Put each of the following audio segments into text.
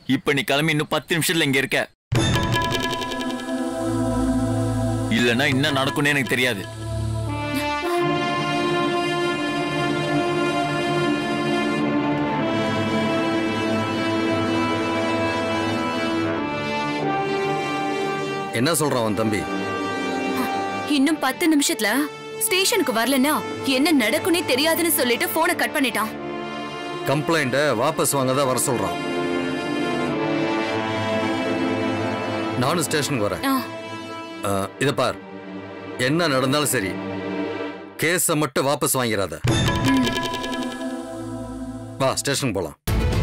இப்ப நீ கிளம்பி இன்னும் பத்து நிமிஷத்துல இங்க இருக்க இல்லைன்னா என்ன நடக்கும்னு எனக்கு தெரியாது என்ன சொல்றான் அவன் தம்பி இன்னும் பத்து நிமிஷத்துல ஸ்டேஷனுக்கு வரலன்னா என்ன நடக்கும்னே தெரியாதுன்னு சொல்லிட்டு போனை கட் பண்ணிட்டான் கம்ப்ளைண்ட்டை வாபஸ் வாங்க தான் வர சொல்றான் நானும் ஸ்டேஷனுக்கு வரேன் ஆ, அஹ், இத பார் என்ன நடந்தாலும் சரி கேஸை மட்டும் வாபஸ் வாங்கிடாத வா ஸ்டேஷன் போலாம்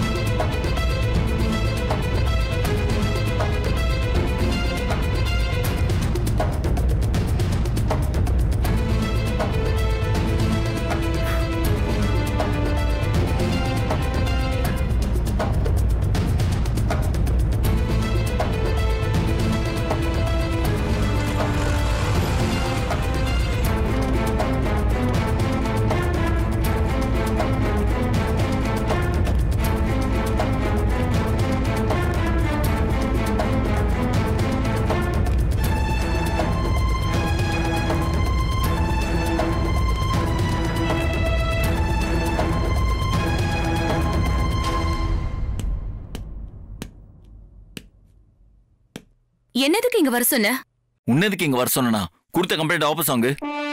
என்னதுக்கு இங்க வர சொன்ன உன்னதுக்கு இங்க வர சொன்னா கொடுத்த கம்ப்ளைண்ட் வாபஸ் வாங்கு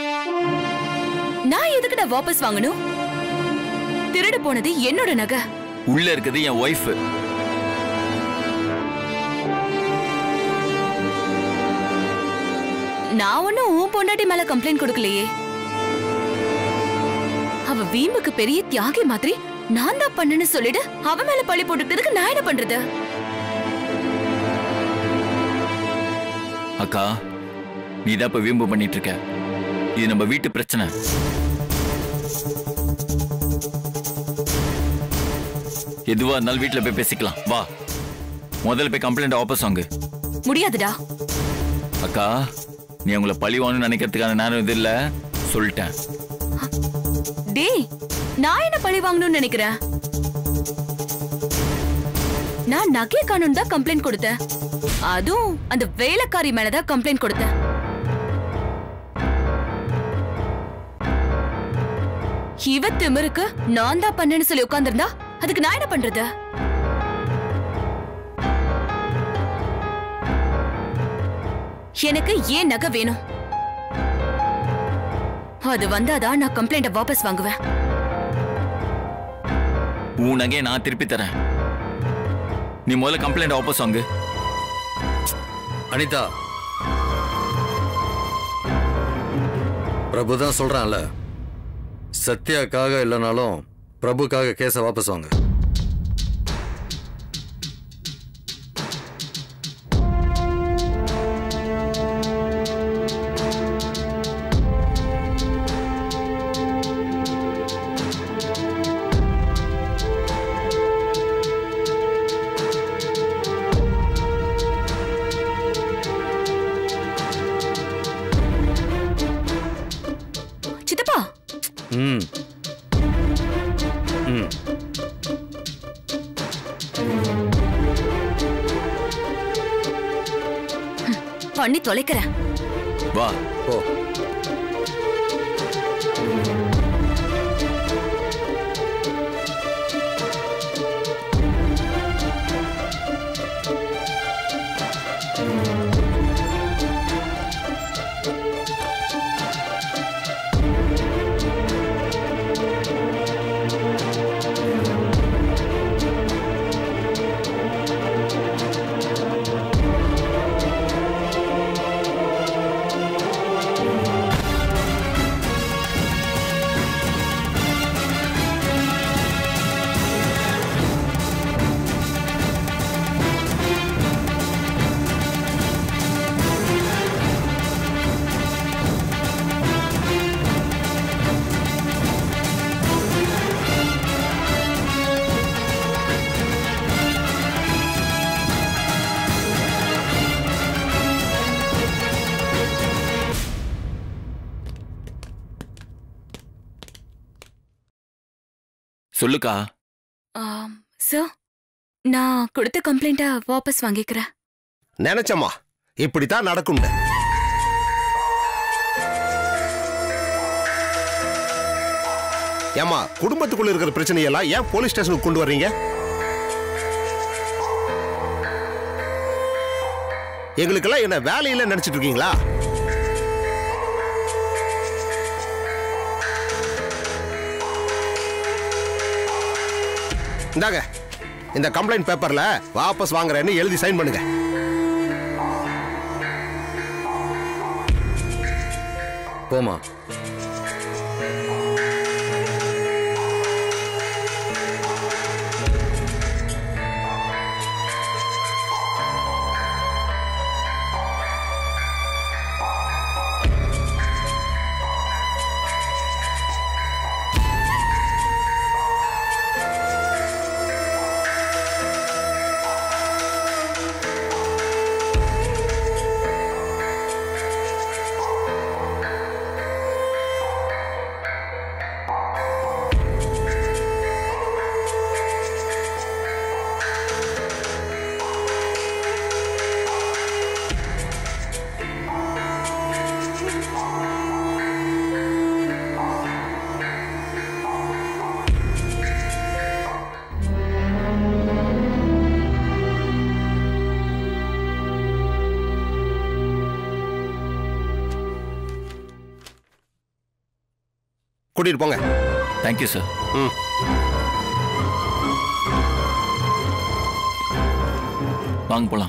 நான் எதுக்குடா வாபஸ் வாங்கணும் திருடு போனது என்னோட நகை உள்ள இருக்குது என் ஒய்ஃப் நான் ஒன்னும் உன் பொண்டாட்டி மேல கம்ப்ளைண்ட் கொடுக்கலையே அவ வீம்புக்கு பெரிய தியாகி மாதிரி நான் தான் பண்ணேன்னு சொல்லிடு அவ மேல பழி போட்டுக்கிறதுக்கு நான் என்ன பண்றது அக்கா நீ தான் இப்ப வீம்பு பண்ணிட்டு இருக்க இது நம்ம வீட்டு பிரச்சனை எதுவா இருந்தாலும் வீட்டுல போய் பேசிக்கலாம் வா முதல்ல போய் கம்ப்ளைண்ட் வாபஸ் வாங்கு முடியாதுடா அக்கா நீ உங்களை பழி வாங்கணும்னு நினைக்கிறதுக்கான நேரம் இது இல்ல சொல்லிட்டேன் டேய் நான் என்ன பழி வாங்கணும்னு நினைக்கிறேன் நான் நகை காணும் தான் கம்ப்ளைண்ட் கொடுத்தேன் அதுவும் அந்த வேலைக்காரி மேலதான் கம்ப்ளைண்ட் கொடுத்தேன் இவ திமிருக்கு நான் தான் பண்ணேன்னு சொல்லி உட்கார்ந்திருந்தா அதுக்கு நான் என்ன பண்றது எனக்கு ஏன் நகை வேணும் அது வந்தாதான் நான் கம்ப்ளைண்ட வாபஸ் வாங்குவேன் உன் நகையை நான் திருப்பி தரேன் நீ முதல்ல கம்ப்ளைண்ட் வாபஸ் வாங்கு அனிதா பிரபு தான் சொல்றான்ல சத்யாக்காக இல்லைனாலும் பிரபுக்காக கேஸை வாபஸ் வாங்க சித்தப்பா ம் ம் பண்ணி தொலைக்கிறேன் வா ஓ சொல்லுக்கா சார் நான் கொடுத்த கம்ப்ளைண்ட்டை வாபஸ் வாங்கிக்கிறேன் நினைச்சம்மா இப்படித்தான் நடக்கும்னு ஏம்மா குடும்பத்துக்குள்ள இருக்கிற பிரச்சனையெல்லாம் ஏன் போலீஸ் ஸ்டேஷனுக்கு கொண்டு வர்றீங்க எங்களுக்கெல்லாம் என்ன வேலையில நினைச்சிட்டு இருக்கீங்களா இந்தாங்க இந்த கம்ப்ளைண்ட் பேப்பர்ல வாபஸ் வாங்குறேன்னு எழுதி சைன் பண்ணுங்க போமா கூட்டிட்டு போங்க தேங்க்யூ சார் ம் வாங்க போலாம்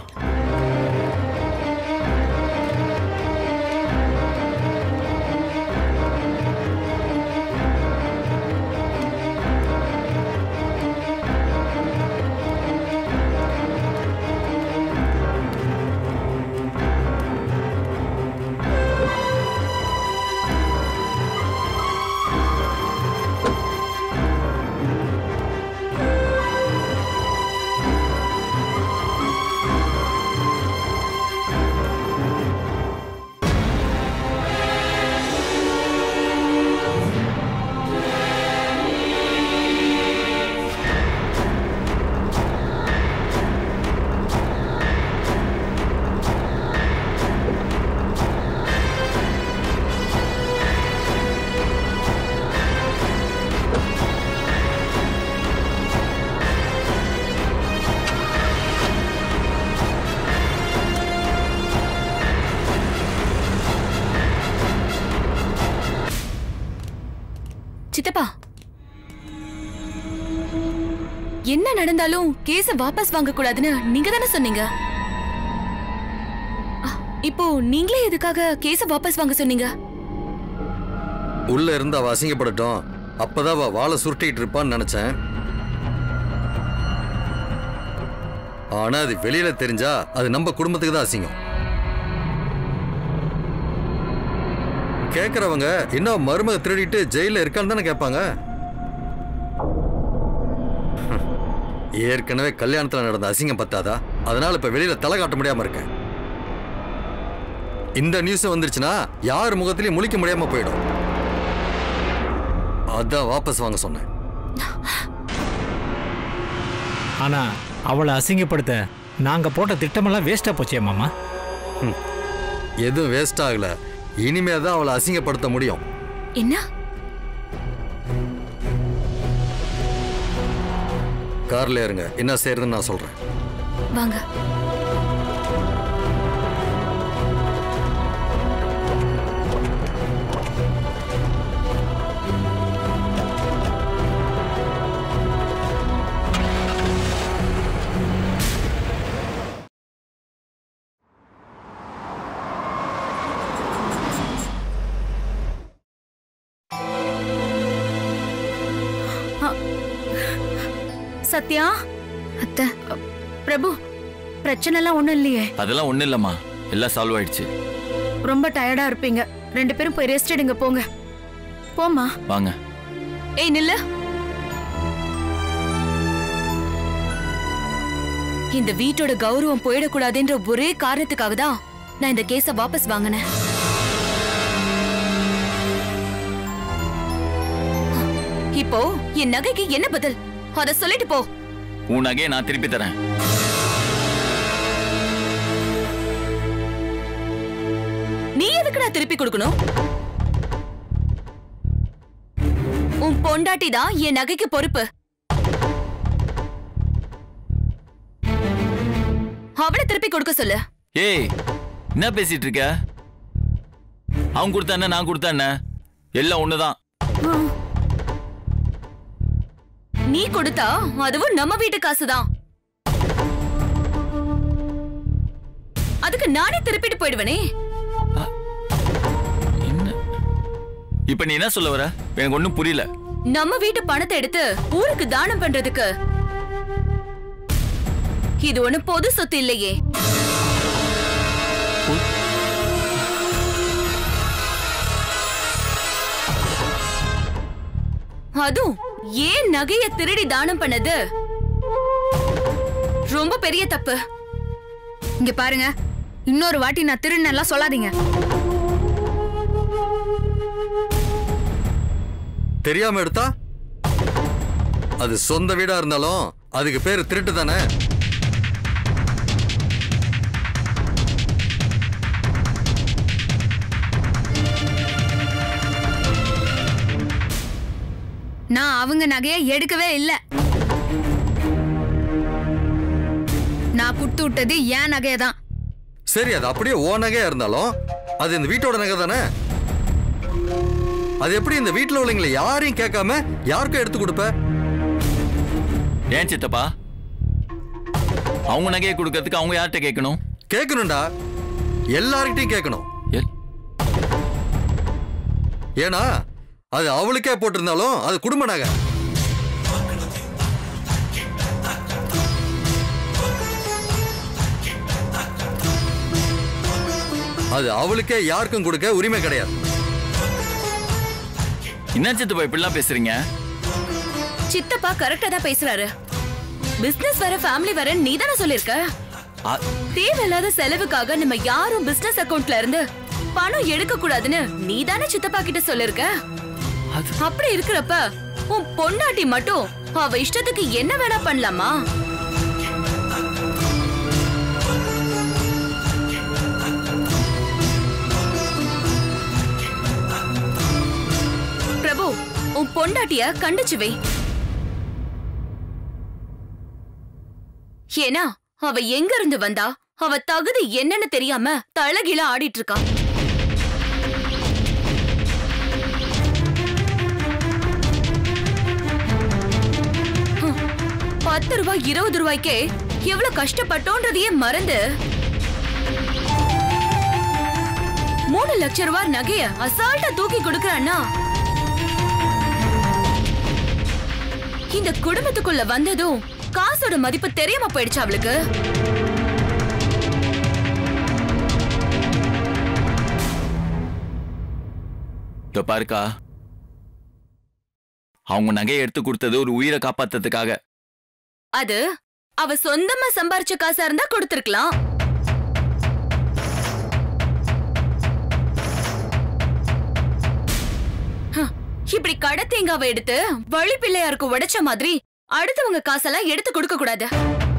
சித்தப்பா என்ன நடந்தாலும் கேஸ வாபஸ் வாங்க கூடாதுன்னு நீங்க தானே சொன்னீங்க அ, இப்போ நீங்களே எதுக்காக கேஸ வாபஸ் வாங்க சொன்னீங்க உள்ள இருந்து அவ அசிங்கப்படட்டும் அப்பதான் அவ வாழை சுருட்டிட்டு இருப்பான்னு நினைச்சேன் ஆனா அது வெளியில தெரிஞ்சா அது நம்ம குடும்பத்துக்கு தான் அசிங்கம் கேக்குறவங்க இன்னும் மருமக திருடிட்டு ஜெயில இருக்கான்னு தானே கேட்பாங்க ஏற்கனவே கல்யாணத்துல நடந்த அசிங்கம் பத்தாதா அதனால இப்ப வெளியில தலை காட்ட முடியாம இருக்கேன் இந்த நியூஸ் வந்துருச்சுன்னா யார் முகத்திலையும் முழிக்க முடியாம போயிடும் அதான் வாபஸ் வாங்க சொன்னேன் ஆனா அவளை அசிங்கப்படுத்த நாங்க போட்ட திட்டமெல்லாம் வேஸ்டா போச்சே மாமா எதுவும் வேஸ்ட் ஆகல இனிமே தான் அவளை அசிங்கப்படுத்த முடியும் என்ன கார்ல இருங்க என்ன செய்யறதுன்னு நான் சொல்றேன் வாங்க சத்யா அத்தை பிரபு பிரச்சனை எல்லாம் ஒண்ணும் இல்லையே அதெல்லாம் ஒண்ணும் இல்லம்மா எல்லாம் சால்வ் ஆயிடுச்சு ரொம்ப டயர்டா இருப்பீங்க ரெண்டு பேரும் போய் ரெஸ்ட் எடுங்க போங்க போம்மா வாங்க ஏய் நில்லு இந்த வீட்டோட கௌரவம் போயிடக்கூடாதுன்ற ஒரே காரணத்துக்காக தான் நான் இந்த கேஸ வாபஸ் வாங்கினேன் இப்போ என் நகைக்கு என்ன பதில் அத சொல்லிட்டு போ உன் நகையை நான் திருப்பி தரேன் நீ எதுக்கு நான் திருப்பி கொடுக்கணும் உன் பொண்டாட்டி தான் என் நகைக்கு பொறுப்பு அவளை திருப்பி கொடுக்க சொல்லு ஏய் என்ன பேசிட்டு இருக்க அவன் கொடுத்தா என்ன நான் கொடுத்தா என்ன எல்லாம் ஒண்ணுதான் நீ கொடுத்தா அதுவும் நம்ம வீட்டு காசுதான் அதுக்கு நானே திருப்பிட்டு போயிடுவனே என்ன இப்ப நீ என்ன சொல்ல வர எனக்கு ஒண்ணும் புரியல நம்ம வீட்டு பணத்தை எடுத்து ஊருக்கு தானம் பண்றதுக்கு இது ஒண்ணு பொது சொத்து இல்லையே அதுவும் ஏன் நகைய திருடி தானம் பண்ணது ரொம்ப பெரிய தப்பு இங்க பாருங்க இன்னொரு வாட்டி நான் திருநெல்லாம் சொல்லாதீங்க தெரியாம எடுத்தா அது சொந்த வீடா இருந்தாலும் அதுக்கு பேரு திருட்டு தானே நான் அவங்க நகையை எடுக்கவே இல்ல நான் கொடுத்து விட்டது என் நகையை தான் சரி அது அப்படியே ஓ நகையா இருந்தாலும் அது இந்த வீட்டோட நகை தானே அது எப்படி இந்த வீட்டுல உள்ளவங்களை யாரையும் கேட்காம யாருக்கும் எடுத்து கொடுப்ப ஏன் சித்தப்பா அவங்க நகையை கொடுக்கறதுக்கு அவங்க யார்கிட்ட கேட்கணும் கேட்கணும்டா எல்லார்கிட்டையும் கேட்கணும் எல்- ஏன்னா அது அவளுக்கே போட்டிருந்தாலும் அது குடும்ப நகை அது அவளுக்கே யாருக்கும் கொடுக்க உரிமை கிடையாது என்ன சித்தப்பா இப்படிலாம் பேசுறீங்க சித்தப்பா கரெக்டா தான் பேசுறாரு பிசினஸ் வர ஃபேமிலி வர நீ தானே சொல்லிருக்க ஆ- தேவையில்லாத செலவுக்காக நம்ம யாரும் பிசினஸ் அக்கவுண்ட்ல இருந்து பணம் எடுக்க கூடாதுன்னு நீ தானே சித்தப்பா கிட்ட சொல்லிருக்க அது- அப்படி இருக்கிறப்ப உன் பொண்டாட்டி மட்டும் அவ இஷ்டத்துக்கு என்ன வேணா பண்ணலாமா பிரபு உன் பொண்டாட்டிய கண்டிச்சு வை ஏன்னா அவ எங்க இருந்து வந்தா அவ தகுதி என்னன்னு தெரியாம தலகில ஆடிட்டு இருக்கா ஹம், பத்து ரூபாய் இருபது ரூபாய்க்கே எவ்வளவு கஷ்டப்பட்டோன்றதையே மறந்து மூணு லட்சம் ரூபாய் நகைய அசால்ட்டா தூக்கி கொடுக்கறான்னா இந்த குடும்பத்துக்குள்ள வந்ததும் காசோட மதிப்பு தெரியாம போயிடுச்சு அவளுக்கு இதோ பாருக்கா அவங்க நகையை எடுத்து கொடுத்தது ஒரு உயிரை காப்பாத்துறதுக்காக அது அவ சொந்தமா சம்பாரிச்ச காசா இருந்தா கொடுத்திருக்கலாம் ஹம், இப்படி கடை தேங்காவை எடுத்து வழி பிள்ளையாருக்கு உடைச்ச மாதிரி அடுத்தவங்க காசெல்லாம் எடுத்து கொடுக்க கூடாது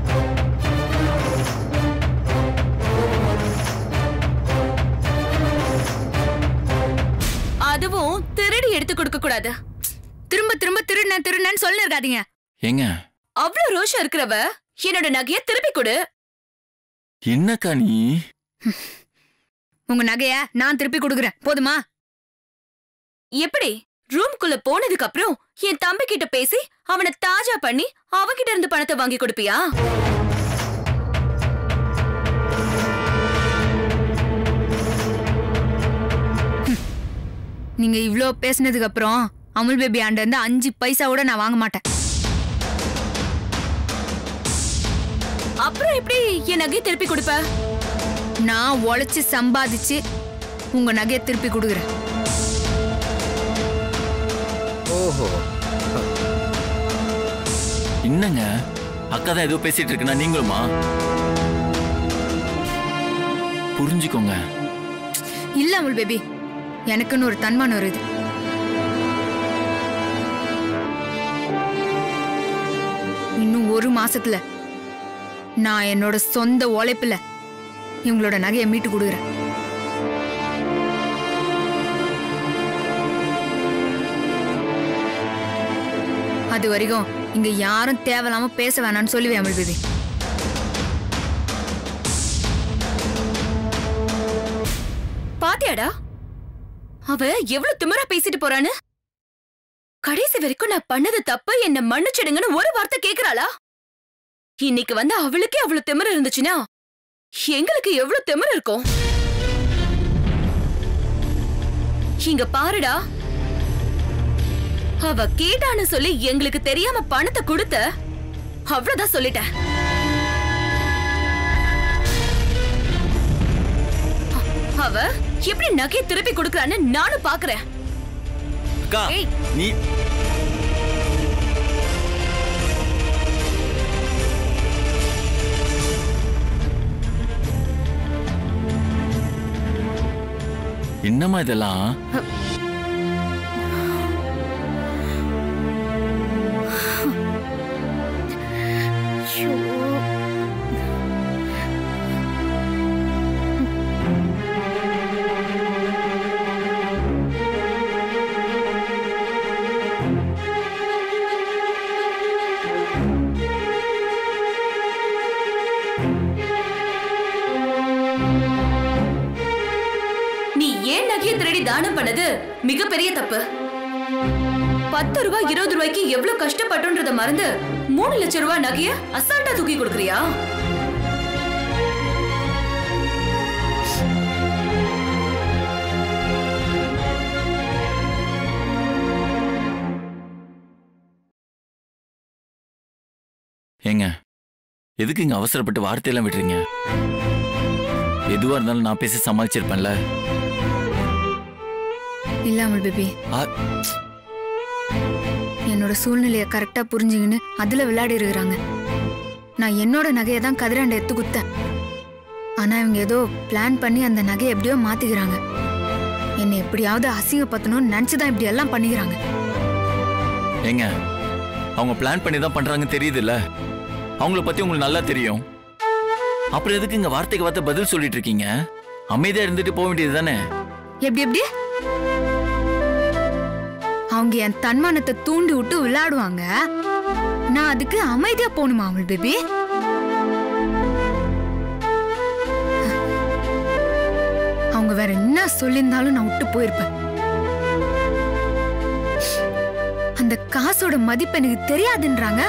அதுவும் திருடி எடுத்து கொடுக்க கூடாது திரும்ப திரும்ப திருநன் திருநன்னு சொல்லி இருக்காதீங்க ஏங்க அவ்வளவு ரோஷம் இருக்கிறவ என்னோட நகைய திருப்பி கொடு என்னக்கா நீ உங்க நகைய நான் திருப்பி கொடுக்குறேன் போதுமா எப்படி ரூம்குள்ள போனதுக்கு அப்புறம் என் தம்பி கிட்ட பேசி அவனை தாஜா பண்ணி அவகிட்ட இருந்து பணத்தை வாங்கி கொடுப்பியா நீங்க இவ்ளோ பேசினதுக்கு அப்புறம் அமுல் பேபி ஆண்ட இருந்து அஞ்சு பைசா கூட நான் வாங்க மாட்டேன் அப்புறம் எப்படி என் நகையை திருப்பி கொடுப்ப நான் உழைச்சு சம்பாதிச்சு உங்க நகையை திருப்பி கொடுக்குறேன் ஓஹோ என்னங்க அக்கா தான் ஏதோ பேசிட்டு இருக்குன்னா நீங்களுமா புரிஞ்சுக்கோங்க இல்ல அமுல் பேபி எனக்குன்னு ஒரு தன்மானம் வருது இன்னும் ஒரு மாசத்துல நான் என்னோட சொந்த உழைப்புல இவங்களோட நகையை மீட்டு கொடுக்குறேன் அது வரைக்கும் இங்க யாரும் தேவையில்லாம பேச வேணாம்னு சொல்லுவேன் அமிழ் பேபி பாத்தியாடா அவ எவ்வளவு திமிரா பேசிட்டு போறான்னு கடைசி வரைக்கும் நான் பண்ணது தப்பு என்ன மன்னிச்சிடுங்கன்னு ஒரு வார்த்தை கேக்குறாளா இன்னைக்கு வந்து அவளுக்கே அவ்வளவு திமிரு இருந்துச்சுன்னா எங்களுக்கு எவ்வளவு திமிரு இருக்கும் இங்க பாருடா அவ கேட்டான்னு சொல்லி எங்களுக்கு தெரியாம பணத்தை கொடுத்த அவ்வளவுதான் சொல்லிட்டேன் அவ எப்படி நகை திருப்பி கொடுக்கறான்னு நானும் பாக்குறேன் அக்கா ஏய். நீ என்னம்மா இதெல்லாம் நீ ஏன் நகையை திருடி தானம் பண்ணது மிகப்பெரிய தப்பு பத்து ரூபாய் இருபது ரூபாய்க்கு எவ்வளவு கஷ்டப்பட்டோன்றத மறந்து மூணு லட்சம் ரூபாய் நகைய அசால்ட்டா தூக்கி கொடுக்கறியா ஏங்க எதுக்கு இங்க அவசரப்பட்டு வார்த்தையெல்லாம் விடுறீங்க எதுவா இருந்தாலும் நான் பேசி சமாளிச்சிருப்பேன்ல இல்ல அமிழ் பேபி ஆ, என்னோட சூழ்நிலையை கரெக்டா புரிஞ்சுக்கின்னு அதுல விளையாடி இருக்கிறாங்க நான் என்னோட நகையை தான் கதிராண்ட எடுத்து குத்தேன் ஆனா இவங்க ஏதோ பிளான் பண்ணி அந்த நகையை எப்படியோ மாத்திக்கிறாங்க என்னை எப்படியாவது அசிங்கப்படுத்தணும்னு நினைச்சுதான் இப்படி எல்லாம் பண்ணிக்கிறாங்க ஏங்க அவங்க பிளான் பண்ணி தான் பண்றாங்கன்னு தெரியுதுல்ல அவங்கள பத்தி உங்களுக்கு நல்லா தெரியும் அப்புறம் எதுக்கு இங்க வார்த்தைக்கு வார்த்தை பதில் சொல்லிட்டு இருக்கீங்க அமைதியா இருந்துட்டு போக வேண்டியது தானே எப்படி எப்படி அவங்க என் தன்மானத்தை தூண்டி விட்டு விளையாடுவாங்க நான் அதுக்கு அமைதியா போகணுமா அவள் பேபி அவங்க வேற என்ன சொல்லியிருந்தாலும் நான் விட்டு போயிருப்பேன் அந்த காசோட மதிப்பு எனக்கு தெரியாதுன்றாங்க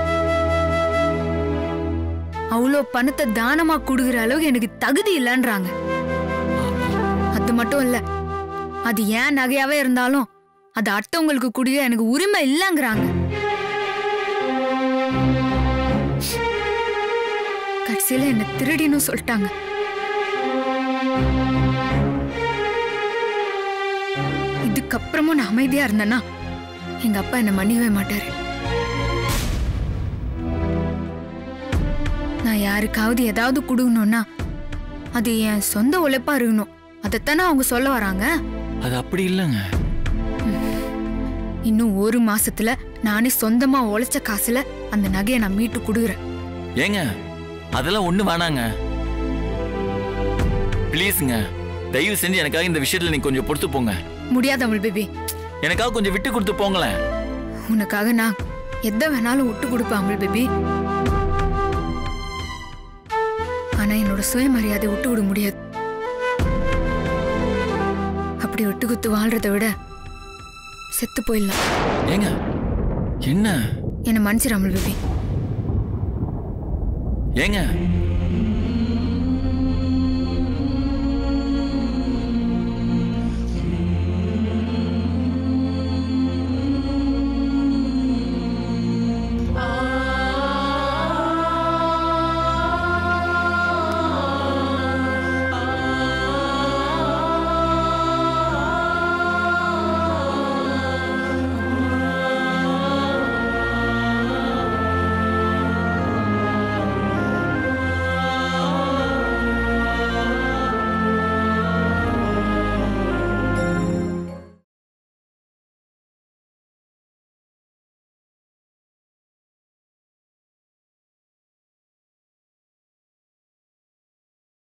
அவ்வளோ பணத்தை தானமா கொடுக்குற அளவுக்கு எனக்கு தகுதி இல்லைன்றாங்க அது மட்டும் இல்ல அது ஏன் நகையாவே இருந்தாலும் அது அடுத்தவங்களுக்கு குடிய எனக்கு உரிமை இல்லைங்கிறாங்க கடைசியில என்ன திருடின்னு சொல்லிட்டாங்க இதுக்கப்புறமும் நான் அமைதியா இருந்தேன்னா எங்க அப்பா என்ன மன்னிக்கவே மாட்டாரு நான் யாருக்காவது ஏதாவது கொடுக்கணும்னா அது என் சொந்த உழைப்பா இருக்கணும் அதைத்தானே அவங்க சொல்ல வராங்க அது அப்படி இல்லைங்க இன்னும் ஒரு மாசத்துல நானே சொந்தமா உழைச்ச காசுல அந்த நகையை நான் மீட்டு கொடுக்குறேன் ஏங்க அதெல்லாம் ஒண்ணு வேணாங்க ப்ளீஸுங்க தயவு செஞ்சு எனக்காக இந்த விஷயத்துல நீங்க கொஞ்சம் பொறுத்து போங்க முடியாது அமல் பேபி எனக்காக கொஞ்சம் விட்டு கொடுத்து போங்களேன் உனக்காக நான் எதை வேணாலும் விட்டு கொடுப்பேன் அமல் பேபி ஆனா என்னோட சுயமரியாதை விட்டு விட முடியாது அப்படி விட்டு குத்து வாழ்றதை விட செத்து போயிடலாம் ஏங்க என்ன என்னை மன்னிச்சிரு அமல் பேபி ஏங்க